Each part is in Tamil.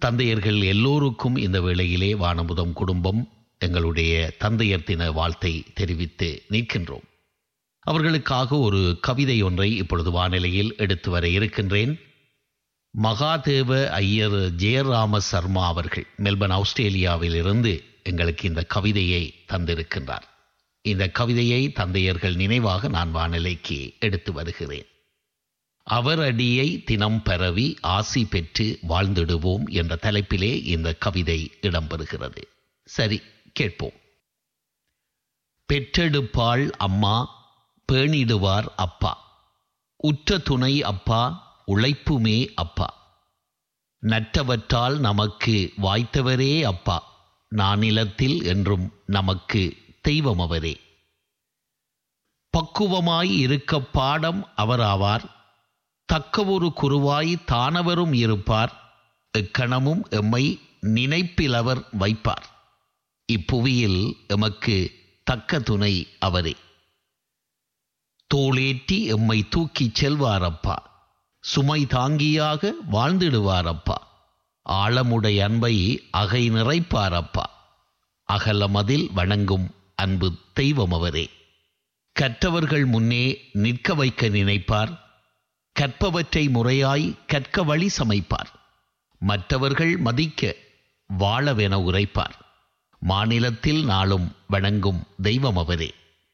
தந்தையர்கள் எல்லோருக்கும் இந்த வேளையிலே வானமுதம் குடும்பம் எங்களுடைய தந்தையர் தின வாழ்த்தை தெரிவித்து நிற்கின்றோம் அவர்களுக்காக ஒரு கவிதை ஒன்றை இப்பொழுது வானிலையில் எடுத்து வர இருக்கின்றேன் மகாதேவ ஐயர் ஜெயராம சர்மா அவர்கள் மெல்பர்ன் ஆஸ்திரேலியாவில் இருந்து எங்களுக்கு இந்த கவிதையை தந்திருக்கின்றார் இந்த கவிதையை தந்தையர்கள் நினைவாக நான் வானிலைக்கு எடுத்து வருகிறேன் அவர் அடியை தினம் பரவி ஆசி பெற்று வாழ்ந்திடுவோம் என்ற தலைப்பிலே இந்த கவிதை இடம்பெறுகிறது சரி கேட்போம் பெற்றெடுப்பாள் அம்மா பேணிடுவார் அப்பா உற்ற துணை அப்பா உழைப்புமே அப்பா நற்றவற்றால் நமக்கு வாய்த்தவரே அப்பா நானிலத்தில் என்றும் நமக்கு தெய்வம் அவரே பக்குவமாய் இருக்க பாடம் அவராவார் தக்க ஒரு குருவாய் தானவரும் இருப்பார் எக்கணமும் எம்மை நினைப்பில் அவர் வைப்பார் இப்புவியில் எமக்கு தக்க துணை அவரே தோளேற்றி எம்மை தூக்கிச் செல்வாரப்பா சுமை தாங்கியாக வாழ்ந்திடுவாரப்பா ஆழமுடை அன்பை அகை நிறைப்பாரப்பா அகலமதில் வணங்கும் அன்பு தெய்வம் அவரே கற்றவர்கள் முன்னே நிற்க வைக்க நினைப்பார் கற்பவற்றை முறையாய் கற்க வழி சமைப்பார் மற்றவர்கள் மதிக்க வாழவென உரைப்பார் மாநிலத்தில் நாளும் வணங்கும் தெய்வம் அவரே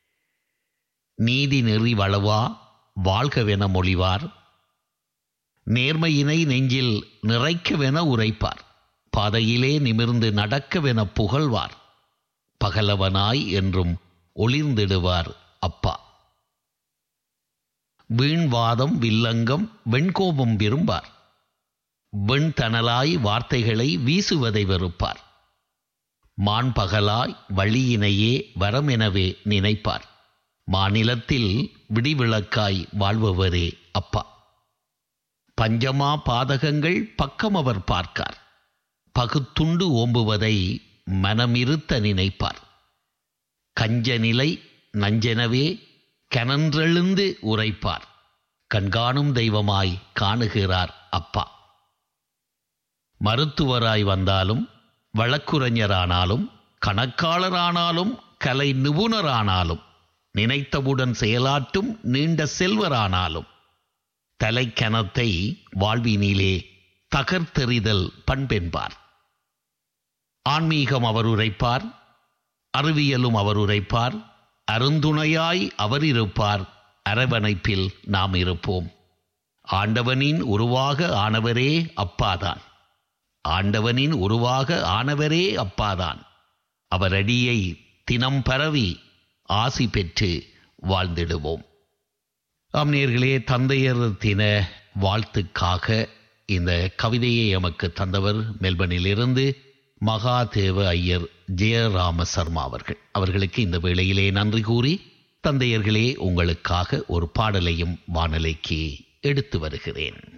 நீதி நெறி வளவா வாழ்கவென மொழிவார் நேர்மையினை நெஞ்சில் நிறைக்கவென உரைப்பார் பாதையிலே நிமிர்ந்து நடக்கவென புகழ்வார் பகலவனாய் என்றும் ஒளிர்ந்திடுவார் அப்பா வீண்வாதம் வில்லங்கம் வெண்கோபம் விரும்பார் வெண்தணலாய் வார்த்தைகளை வீசுவதை வெறுப்பார் மான்பகலாய் வழியினையே வரமெனவே நினைப்பார் மாநிலத்தில் விடிவிளக்காய் வாழ்பவரே அப்பா பஞ்சமா பாதகங்கள் பக்கம் அவர் பார்க்கார் பகுத்துண்டு ஓம்புவதை மனமிருத்த நினைப்பார் கஞ்ச நிலை நஞ்செனவே கனன்றெழுந்து உரைப்பார் கண்காணும் தெய்வமாய் காணுகிறார் அப்பா மருத்துவராய் வந்தாலும் வழக்குரைஞரானாலும் கணக்காளரானாலும் கலை நிபுணரானாலும் நினைத்தவுடன் செயலாற்றும் நீண்ட செல்வரானாலும் தலைக்கணத்தை வாழ்வினிலே தகர்த்தெறிதல் பண்பென்பார் ஆன்மீகம் அவர் உரைப்பார் அறிவியலும் அவர் உரைப்பார் அருந்துணையாய் அவர் இருப்பார் அரவணைப்பில் நாம் இருப்போம் ஆண்டவனின் உருவாக ஆனவரே அப்பாதான் ஆண்டவனின் உருவாக ஆனவரே அப்பாதான் அவர் அடியை தினம் பரவி ஆசி பெற்று வாழ்ந்திடுவோம் ஆம் நேர்களே தந்தையர் தின வாழ்த்துக்காக இந்த கவிதையை எமக்கு தந்தவர் மெல்பர்னிலிருந்து மகாதேவ ஐயர் ஜெயராம சர்மா அவர்கள் அவர்களுக்கு இந்த வேளையிலே நன்றி கூறி தந்தையர்களே உங்களுக்காக ஒரு பாடலையும் வானலைக்கு எடுத்து வருகிறேன்